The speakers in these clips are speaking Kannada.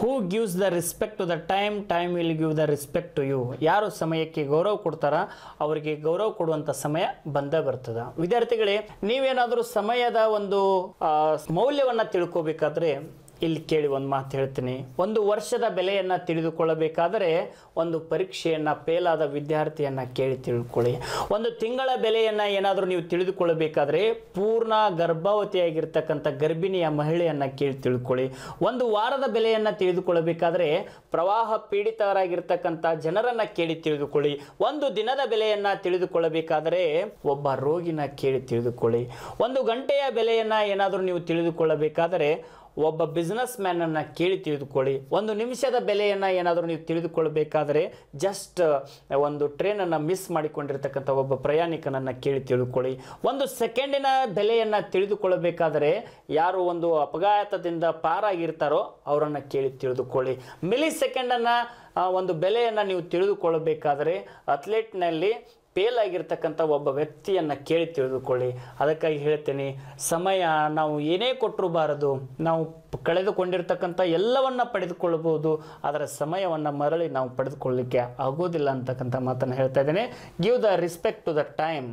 who gives the respect to the time time will give the respect to you ಯಾರು ಸಮಯಕ್ಕೆ ಗೌರವ ಕೊಡ್ತಾರ ಅವರಿಗೆ ಗೌರವ ಕೊಡುವಂಥ ಸಮಯ ಬಂದೇ ಬರ್ತದೆ ವಿದ್ಯಾರ್ಥಿಗಳೇ ನೀವೇನಾದರೂ ಸಮಯದ ಒಂದು ಆ, ಮೌಲ್ಯವನ್ನು ತಿಳ್ಕೋಬೇಕಾದ್ರೆ ಇಲ್ಲಿ ಕೇಳಿ ಒಂದು ಮಾತು ಹೇಳ್ತೀನಿ ಒಂದು ವರ್ಷದ ಬೆಲೆಯನ್ನು ತಿಳಿದುಕೊಳ್ಳಬೇಕಾದರೆ ಒಂದು ಪರೀಕ್ಷೆಯನ್ನು ಫೇಲಾದ ವಿದ್ಯಾರ್ಥಿಯನ್ನು ಕೇಳಿ ತಿಳ್ಕೊಳ್ಳಿ ಒಂದು ತಿಂಗಳ ಬೆಲೆಯನ್ನು ಏನಾದರೂ ನೀವು ತಿಳಿದುಕೊಳ್ಳಬೇಕಾದ್ರೆ ಪೂರ್ಣ ಗರ್ಭವತಿಯಾಗಿರ್ತಕ್ಕಂಥ ಗರ್ಭಿಣಿಯ ಮಹಿಳೆಯನ್ನು ಕೇಳಿ ತಿಳ್ಕೊಳ್ಳಿ ಒಂದು ವಾರದ ಬೆಲೆಯನ್ನು ತಿಳಿದುಕೊಳ್ಳಬೇಕಾದ್ರೆ ಪ್ರವಾಹ ಪೀಡಿತರಾಗಿರ್ತಕ್ಕಂಥ ಜನರನ್ನು ಕೇಳಿ ತಿಳಿದುಕೊಳ್ಳಿ ಒಂದು ದಿನದ ಬೆಲೆಯನ್ನು ತಿಳಿದುಕೊಳ್ಳಬೇಕಾದರೆ ಒಬ್ಬ ರೋಗಿನ ಕೇಳಿ ತಿಳಿದುಕೊಳ್ಳಿ ಒಂದು ಗಂಟೆಯ ಬೆಲೆಯನ್ನು ಏನಾದರೂ ನೀವು ತಿಳಿದುಕೊಳ್ಳಬೇಕಾದರೆ ಒಬ್ಬ ಬಿಸ್ನೆಸ್ ಮ್ಯಾನನ್ನು ಕೇಳಿ ತಿಳಿದುಕೊಳ್ಳಿ ಒಂದು ನಿಮಿಷದ ಬೆಲೆಯನ್ನು ಏನಾದರೂ ನೀವು ತಿಳಿದುಕೊಳ್ಳಬೇಕಾದರೆ ಜಸ್ಟ್ ಒಂದು ಟ್ರೈನನ್ನು ಮಿಸ್ ಮಾಡಿಕೊಂಡಿರ್ತಕ್ಕಂಥ ಒಬ್ಬ ಪ್ರಯಾಣಿಕನನ್ನು ಕೇಳಿ ತಿಳ್ಕೊಳ್ಳಿ ಒಂದು ಸೆಕೆಂಡಿನ ಬೆಲೆಯನ್ನು ತಿಳಿದುಕೊಳ್ಳಬೇಕಾದರೆ ಯಾರು ಒಂದು ಅಪಘಾತದಿಂದ ಪಾರಾಗಿರ್ತಾರೋ ಅವರನ್ನು ಕೇಳಿ ತಿಳಿದುಕೊಳ್ಳಿ ಮಿಲಿ ಸೆಕೆಂಡನ್ನು ಒಂದು ಬೆಲೆಯನ್ನು ನೀವು ತಿಳಿದುಕೊಳ್ಳಬೇಕಾದರೆ ಅಥ್ಲೆಟ್ನಲ್ಲಿ ಫೇಲ್ ಆಗಿರ್ತಕ್ಕಂಥ ಒಬ್ಬ ವ್ಯಕ್ತಿಯನ್ನು ಕೇಳಿ ತಿಳಿದುಕೊಳ್ಳಿ ಅದಕ್ಕಾಗಿ ಹೇಳ್ತೀನಿ ಸಮಯ ನಾವು ಏನೇ ಕೊಟ್ಟರು ಬಾರದು ನಾವು ಕಳೆದುಕೊಂಡಿರ್ತಕ್ಕಂಥ ಎಲ್ಲವನ್ನ ಪಡೆದುಕೊಳ್ಳಬಹುದು ಆದರೆ ಸಮಯವನ್ನು ಮರಳಿ ನಾವು ಪಡೆದುಕೊಳ್ಳಲಿಕ್ಕೆ ಆಗೋದಿಲ್ಲ ಅಂತಕ್ಕಂಥ ಮಾತನ್ನು ಹೇಳ್ತಾ ಇದ್ದೇನೆ give the respect to the time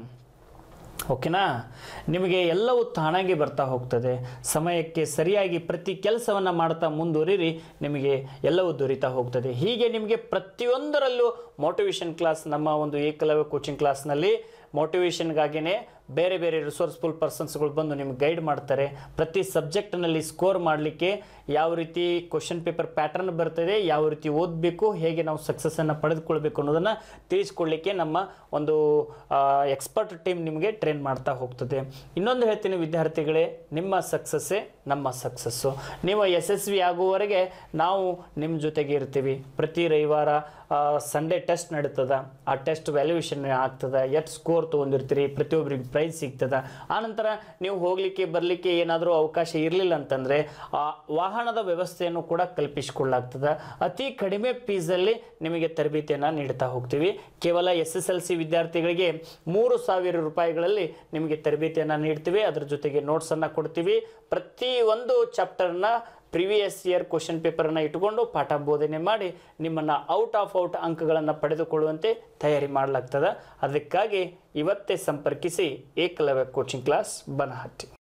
ಓಕೆನಾ ನಿಮಗೆ ಎಲ್ಲವೂ ತಾನಾಗಿ ಬರ್ತಾ ಹೋಗ್ತದೆ ಸಮಯಕ್ಕೆ ಸರಿಯಾಗಿ ಪ್ರತಿ ಕೆಲಸವನ್ನು ಮಾಡ್ತಾ ಮುಂದುವರಿರಿ ನಿಮಗೆ ಎಲ್ಲವೂ ದೊರೀತಾ ಹೋಗ್ತದೆ ಹೀಗೆ ನಿಮಗೆ ಪ್ರತಿಯೊಂದರಲ್ಲೂ ಮೋಟಿವೇಶನ್ ಕ್ಲಾಸ್ ನಮ್ಮ ಒಂದು ಏಕಲವ್ಯ ಕೋಚಿಂಗ್ ಕ್ಲಾಸ್ನಲ್ಲಿ ಮೋಟಿವೇಶನ್ಗಾಗಿಯೇ ಬೇರೆ ಬೇರೆ ರಿಸೋರ್ಸ್ಫುಲ್ ಪರ್ಸನ್ಸ್ಗಳು ಬಂದು ನಿಮ್ಗೆ ಗೈಡ್ ಮಾಡ್ತಾರೆ ಪ್ರತಿ ಸಬ್ಜೆಕ್ಟ್ನಲ್ಲಿ ಸ್ಕೋರ್ ಮಾಡಲಿಕ್ಕೆ ಯಾವ ರೀತಿ ಕ್ವಶನ್ ಪೇಪರ್ ಪ್ಯಾಟರ್ನ್ ಬರ್ತದೆ ಯಾವ ರೀತಿ ಓದಬೇಕು ಹೇಗೆ ನಾವು ಸಕ್ಸಸ್ಸನ್ನು ಪಡೆದುಕೊಳ್ಬೇಕು ಅನ್ನೋದನ್ನು ತಿಳಿಸ್ಕೊಡ್ಲಿಕ್ಕೆ ನಮ್ಮ ಒಂದು ಎಕ್ಸ್ಪರ್ಟ್ ಟೀಮ್ ನಿಮಗೆ ಟ್ರೈನ್ ಮಾಡ್ತಾ ಹೋಗ್ತದೆ ಇನ್ನೊಂದು ಹೇಳ್ತೀನಿ ವಿದ್ಯಾರ್ಥಿಗಳೇ ನಿಮ್ಮ ಸಕ್ಸಸ್ಸೇ ನಮ್ಮ ಸಕ್ಸಸ್ಸು ನೀವು ಯಶಸ್ವಿ ಆಗುವವರೆಗೆ ನಾವು ನಿಮ್ಮ ಜೊತೆಗೆ ಇರ್ತೀವಿ ಪ್ರತಿ ರವಿವಾರ ಸಂಡೇ ಟೆಸ್ಟ್ ನಡೀತದ ಆ ಟೆಸ್ಟ್ ವ್ಯಾಲ್ಯೂಯೇಷನ್ ಆಗ್ತದೆ ಎಷ್ಟು ಸ್ಕೋರ್ ತೊಗೊಂಡಿರ್ತೀರಿ ಪ್ರತಿಯೊಬ್ಬರಿಗೆ ಪ್ರೈಸ್ ಸಿಗ್ತದ ಆನಂತರ ನೀವು ಹೋಗಲಿಕ್ಕೆ ಬರಲಿಕ್ಕೆ ಏನಾದರೂ ಅವಕಾಶ ಇರಲಿಲ್ಲ ಅಂತಂದರೆ ಆ ವಾಹನದ ವ್ಯವಸ್ಥೆಯನ್ನು ಕೂಡ ಕಲ್ಪಿಸಿಕೊಳ್ಳಾಗ್ತದೆ ಅತಿ ಕಡಿಮೆ ಫೀಸಲ್ಲಿ ನಿಮಗೆ ತರಬೇತಿಯನ್ನು ನೀಡ್ತಾ ಹೋಗ್ತೀವಿ ಕೇವಲ ಎಸ್ ಎಸ್ ಎಲ್ ಸಿ ವಿದ್ಯಾರ್ಥಿಗಳಿಗೆ ಮೂರು ಸಾವಿರ ರೂಪಾಯಿಗಳಲ್ಲಿ ನಿಮಗೆ ತರಬೇತಿಯನ್ನು ನೀಡ್ತೀವಿ ಅದ್ರ ಜೊತೆಗೆ ನೋಟ್ಸನ್ನು ಕೊಡ್ತೀವಿ ಪ್ರತಿ ಒಂದು ಚಾಪ್ಟರ್ನ ಪ್ರಿವಿಯಸ್ ಇಯರ್ ಕ್ವಶನ್ ಪೇಪರನ್ನು ಇಟ್ಕೊಂಡು ಪಾಠ ಬೋಧನೆ ಮಾಡಿ ನಿಮ್ಮನ್ನು ಔಟ್ ಆಫ್ ಔಟ್ ಅಂಕಗಳನ್ನು ಪಡೆದುಕೊಳ್ಳುವಂತೆ ತಯಾರಿ ಮಾಡಲಾಗ್ತದೆ ಅದಕ್ಕಾಗಿ ಇವತ್ತೇ ಸಂಪರ್ಕಿಸಿ ಏಕಲವ್ಯ ಕೋಚಿಂಗ್ ಕ್ಲಾಸ್ ಬನಹಟ್ಟಿ